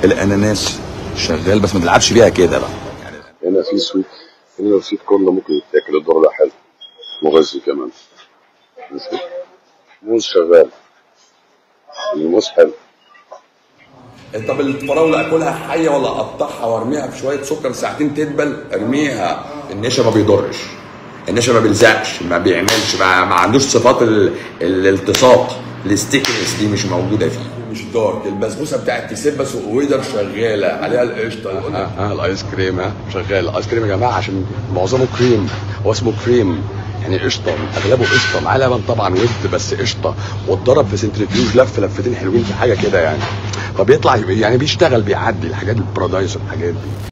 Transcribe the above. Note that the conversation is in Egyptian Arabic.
الاناناس شغال بس ما تلعبش بيها كده بقى هنا في سويت هنا السويت كورن ممكن يتاكل الدور ده حلو مغذي كمان ماشي. موز شغال الموز حلو طب الفراوله اكلها حيه ولا اقطعها وارميها في شويه سكر ساعتين تدبل ارميها النشا ما بيضرش النشا ما بيلزقش ما بيعملش ما, ما عندوش صفات ال... الالتصاق الستيكنس دي مش موجوده فيه مش دارك البسبوسه بتاعت تسبس وويدر شغاله عليها القشطه اه, آه الايس كريم ها شغال الايس كريم يا جماعه عشان معظمه كريم هو اسمه كريم يعني قشطه اغلبه قشطه معاه لبن طبعا ود بس قشطه واتضرب في سنتريفيوج لف لفتين حلوين في حاجه كده يعني فبيطلع يعني بيشتغل بيعدي الحاجات البارادايس والحاجات دي